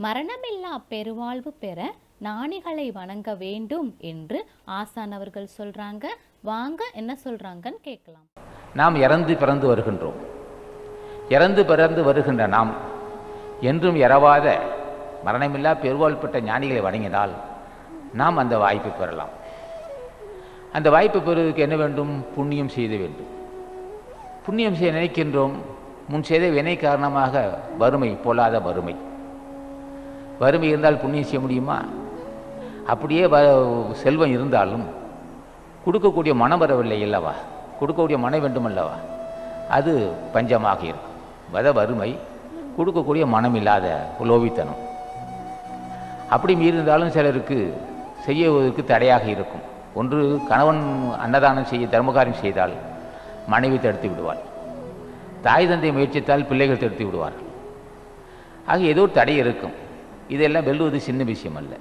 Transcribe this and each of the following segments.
மரணமில்லா பெருவாழ்வு பெற ஞானிகளை வணங்க வேண்டும் என்று ஆசான் அவர்கள் சொல்றாங்க வாங்க என்ன சொல்றாங்கன்னு கேட்கலாம் நாம் இறந்து பிறந்து வருகின்றோம் இறந்து பிறந்து வருகின்ற நாம் என்றும் இறவாத மரணமில்லா பெருவாழ் பெற்ற ஞானிகளை வணங்கினால் நாம் அந்த வாய்ப்பை பெறலாம் அந்த வாய்ப்பை பெறுவதற்கு என்ன வேண்டும் புண்ணியம் செய்த வேண்டும் புண்ணியம் செய்ய நினைக்கின்றோம் முன் செய்த வினை காரணமாக வறுமை பொல்லாத வறுமை வறுமை இருந்தால் புண்ணியம் செய்ய முடியுமா அப்படியே வ செல்வம் இருந்தாலும் கொடுக்கக்கூடிய மனம் வரவில்லை அல்லவா கொடுக்கக்கூடிய மனம் வேண்டும் அல்லவா அது பஞ்சமாக இருக்கும் வத வறுமை கொடுக்கக்கூடிய மனம் இல்லாத லோபித்தனம் அப்படி மீறிருந்தாலும் சிலருக்கு செய்யுவதற்கு தடையாக இருக்கும் ஒன்று கணவன் அன்னதானம் செய்ய தர்மகாரியம் செய்தால் மனைவி தடுத்து விடுவாள் தாய் தந்தை முயற்சித்தால் பிள்ளைகள் தடுத்து விடுவார்கள் ஆக ஏதோ ஒரு தடை இருக்கும் இதெல்லாம் வெல்லுவது சின்ன விஷயம் அல்ல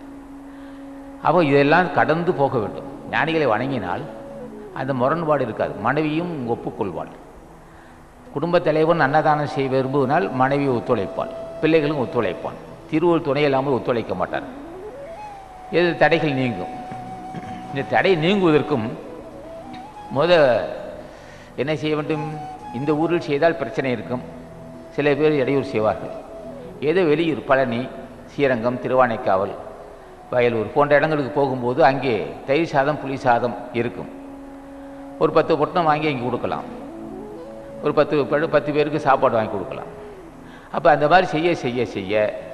அப்போ இதெல்லாம் கடந்து போக வேண்டும் ஞானிகளை வணங்கினால் அந்த முரண்பாடு இருக்காது மனைவியும் ஒப்புக்கொள்வாள் குடும்பத் தலைவன் அன்னதானம் செய்ய விரும்புவதால் மனைவி ஒத்துழைப்பாள் பிள்ளைகளும் ஒத்துழைப்பான் திருவள்ளுவர் துணை இல்லாமல் ஒத்துழைக்க மாட்டார் இது தடைகள் நீங்கும் இந்த தடை நீங்குவதற்கும் முத என்ன செய்ய வேண்டும் இந்த ஊரில் செய்தால் பிரச்சனை இருக்கும் சில பேர் இடையூறு செய்வார்கள் ஏதோ வெளியூர் பழனி ஸ்ரீரங்கம் திருவானைக்காவல் வயலூர் போன்ற இடங்களுக்கு போகும்போது அங்கே தயிர் சாதம் புளி சாதம் இருக்கும் ஒரு பத்து பொட்டணம் வாங்கி அங்கே கொடுக்கலாம் ஒரு பத்து பேர் பத்து பேருக்கு சாப்பாடு வாங்கி கொடுக்கலாம் அப்போ அந்த மாதிரி செய்ய செய்ய செய்ய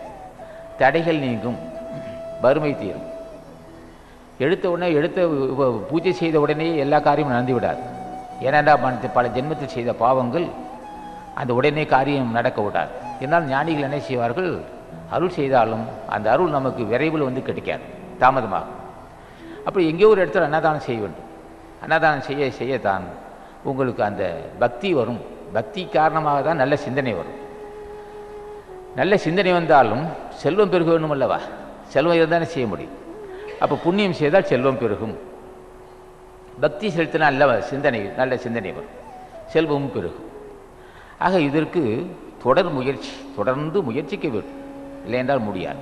தடைகள் நீங்கும் வறுமை தீரும் எடுத்த உடனே எடுத்த உ- பூஜை செய்த உடனே எல்லா காரியமும் நடந்து விடாது ஏனென்றா மனித பல ஜென்மத்தில் செய்த பாவங்கள் அந்த உடனே காரியம் நடக்க விடாது என்னால் ஞானிகள் என்ன செய்வார்கள் அருள் செய்தாலும் அந்த அருள் நமக்கு விரைவில் வந்து கிடைக்காது தாமதமாகும் அப்படி எங்கேயோ ஒரு இடத்துல அன்னதானம் செய்ய வேண்டும் அன்னதானம் செய்ய செய்யத்தான் உங்களுக்கு அந்த பக்தி வரும் பக்தி காரணமாக தான் நல்ல சிந்தனை வரும் நல்ல சிந்தனை வந்தாலும் செல்வம் பெருக வேண்டும் அல்லவா செல்வம் இருந்தானே செய்ய முடியும் அப்போ புண்ணியம் செய்தால் செல்வம் பெருகும் பக்தி செலுத்தினால் நல்ல சிந்தனை நல்ல சிந்தனை வரும் செல்வமும் பெருகும் ஆக இதற்கு தொடர் முயற்சி தொடர்ந்து முயற்சிக்க வேண்டும் இல்லை என்றால் முடியாது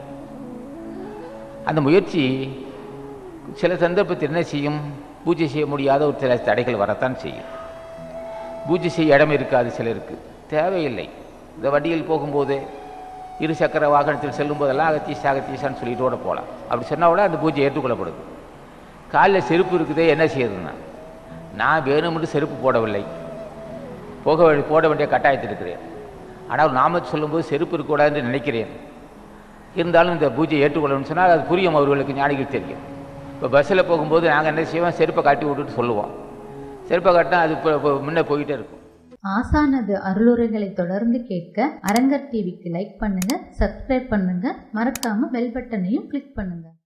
அந்த முயற்சி சில சந்தர்ப்பத்தில் என்ன செய்யும் பூஜை செய்ய முடியாத ஒரு சில தடைகள் வரத்தான் செய்யும் பூஜை செய்ய இடம் இருக்காது சிலருக்கு தேவையில்லை இந்த வண்டியில் போகும்போது இரு சக்கர வாகனத்தில் செல்லும் போதெல்லாம் அகத்தீஷா அகத்தீஷான்னு சொல்லிட்டு கூட போகலாம் அப்படி சொன்னால் கூட அந்த பூஜை ஏற்றுக்கொள்ளப்படுது காலில் செருப்பு இருக்குதே என்ன செய்யறதுன்னா நான் வேணுமென்று செருப்பு போடவில்லை போக வேண்டிய போட வேண்டிய கட்டாயத்தில் இருக்கிறேன் ஆனால் நாம சொல்லும்போது செருப்பு இருக்கக்கூடாது என்று நினைக்கிறேன் இருந்தாலும் இந்த பூஜையை ஏற்றுக்கொள்ளணும்னு சொன்னால் அது புரியும் அவர்களுக்கு ஞானிகள் தெரியும் இப்போ பஸ்ஸில் போகும்போது நாங்கள் என்ன செய்வோம் செருப்பை காட்டி விட்டுட்டு சொல்லுவோம் செருப்பை காட்டினா அது இப்போ இப்போ முன்ன போய்கிட்டே இருக்கும் ஆசானது அருளுரைகளை தொடர்ந்து கேட்க அரங்கர் டிவிக்கு லைக் பண்ணுங்க சப்ஸ்கிரைப் பண்ணுங்க மறக்காம பெல் பட்டனையும் கிளிக் பண்ணுங்க